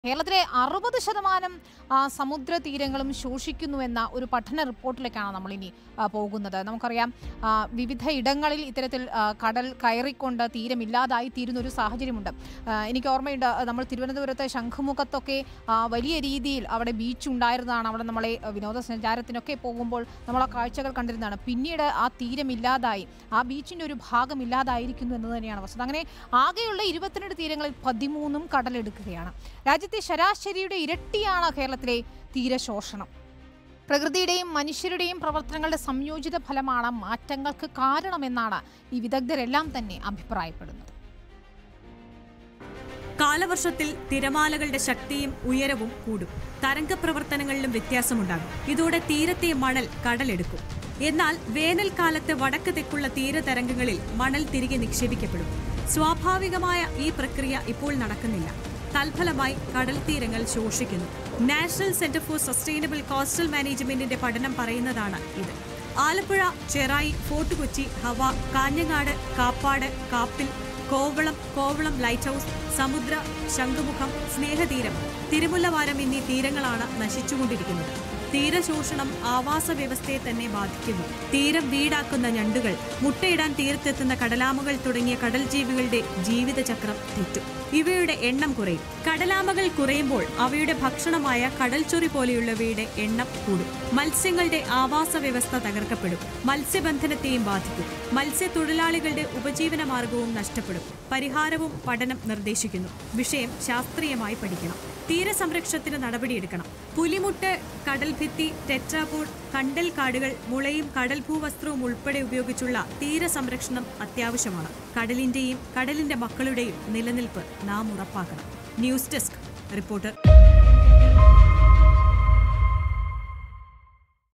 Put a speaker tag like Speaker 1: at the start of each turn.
Speaker 1: കേരളത്തിലെ അറുപത് ശതമാനം ആ, സമുദ്ര തീരങ്ങളും ശോഷിക്കുന്നുവെന്ന ഒരു പഠന റിപ്പോർട്ടിലേക്കാണ് നമ്മളിനി ആ, പോകുന്നത് നമുക്കറിയാം ആ, വിവിധ ഇടങ്ങളിൽ ഇത്തരത്തിൽ ആ, കടൽ കയറിക്കൊണ്ട് തീരമില്ലാതായി തീരുന്ന ഒരു സാഹചര്യമുണ്ട് ആ, എനിക്ക് ഓർമ്മയുണ്ട് ആ, നമ്മൾ തിരുവനന്തപുരത്തെ ശംഖുമുഖത്തൊക്കെ ആ, വലിയ രീതിയിൽ അവിടെ ബീച്ച് ഉണ്ടായിരുന്നതാണ് അവിടെ നമ്മളെ ആ, വിനോദസഞ്ചാരത്തിനൊക്കെ പോകുമ്പോൾ നമ്മൾ ആ കാഴ്ചകൾ കണ്ടിരുന്നതാണ് പിന്നീട് ആ തീരമില്ലാതായി ആ ബീച്ചിൻ്റെ ഒരു ഭാഗം ഇല്ലാതായിരിക്കുന്നു എന്ന് തന്നെയാണ് വസ്തുത അങ്ങനെ ആകെയുള്ള ഇരുപത്തിരണ്ട് തീരങ്ങളിൽ പതിമൂന്നും കടലെടുക്കുകയാണ് രാജ്യത്തെ ശരാശരിയുടെ ഇരട്ടിയാണ് കേരളത്തിലെ തീരശോഷണം പ്രകൃതിയുടെയും മനുഷ്യരുടെയും പ്രവർത്തനങ്ങളുടെ സംയോജിത ഫലമാണ് മാറ്റങ്ങൾക്ക് കാരണമെന്നാണ് ഈ വിദഗ്ധരെല്ലാം തന്നെ അഭിപ്രായപ്പെടുന്നത്
Speaker 2: കാലവർഷത്തിൽ തിരമാലകളുടെ ശക്തിയും ഉയരവും കൂടും തരംഗ പ്രവർത്തനങ്ങളിലും വ്യത്യാസമുണ്ടാകും ഇതോടെ തീരത്തെ മണൽ കടലെടുക്കും എന്നാൽ വേനൽക്കാലത്ത് വടക്ക് തെക്കുള്ള തീരതരംഗങ്ങളിൽ മണൽ തിരികെ നിക്ഷേപിക്കപ്പെടും സ്വാഭാവികമായ ഈ പ്രക്രിയ ഇപ്പോൾ നടക്കുന്നില്ല തൽഫലമായി കടൽ തീരങ്ങൾ ശോഷിക്കുന്നു national centre for sustainable coastal മാനേജ്മെന്റിന്റെ പഠനം പറയുന്നതാണ് ഇത് ആലപ്പുഴ ചെറായി ഫോർട്ട് കൊച്ചി ഹവ കാഞ്ഞങ്ങാട് കാപ്പാട് കാപ്പിൽ കോവളം കോവളം ലൈറ്റ് ഹൗസ് സമുദ്ര ശംഖുമുഖം സ്നേഹതീരം തിരുമുല്ലവാരം എന്നീ തീരങ്ങളാണ് നശിച്ചുകൊണ്ടിരിക്കുന്നത് തീരശോഷണം ആവാസ വ്യവസ്ഥയെ തന്നെ ബാധിക്കുന്നു തീരം വീടാക്കുന്ന ഞണ്ടുകൾ മുട്ടയിടാൻ തീരത്തെത്തുന്ന കടലാമകൾ തുടങ്ങിയ കടൽ ജീവികളുടെ ജീവിതചക്രം തെറ്റും ഇവയുടെ എണ്ണം കുറയും കടലാമകൾ കുറയുമ്പോൾ അവയുടെ ഭക്ഷണമായ കടൽച്ചൊറി പോലെയുള്ളവയുടെ എണ്ണം കൂടും മത്സ്യങ്ങളുടെ ആവാസ വ്യവസ്ഥ തകർക്കപ്പെടും മത്സ്യബന്ധനത്തെയും ബാധിക്കും മത്സ്യത്തൊഴിലാളികളുടെ ഉപജീവന മാർഗവും നഷ്ടപ്പെടും പരിഹാരവും പഠനം നിർദ്ദേശിക്കുന്നു വിഷയം ശാസ്ത്രീയമായി പഠിക്കണം തീരസംരക്ഷണത്തിന് നടപടിയെടുക്കണം പുലിമുട്ട് കടൽഭിത്തി ടെട്രാപോഡ് കണ്ടൽ കാടുകൾ മുളയും കടൽ ഭൂവസ്ത്രവും ഉൾപ്പെടെ ഉപയോഗിച്ചുള്ള തീരസംരക്ഷണം അത്യാവശ്യമാണ് കടലിന്റെയും കടലിന്റെ മക്കളുടെയും നിലനിൽപ്പ് നാം ഉറപ്പാക്കണം ന്യൂസ് ഡെസ്ക് റിപ്പോർട്ടർ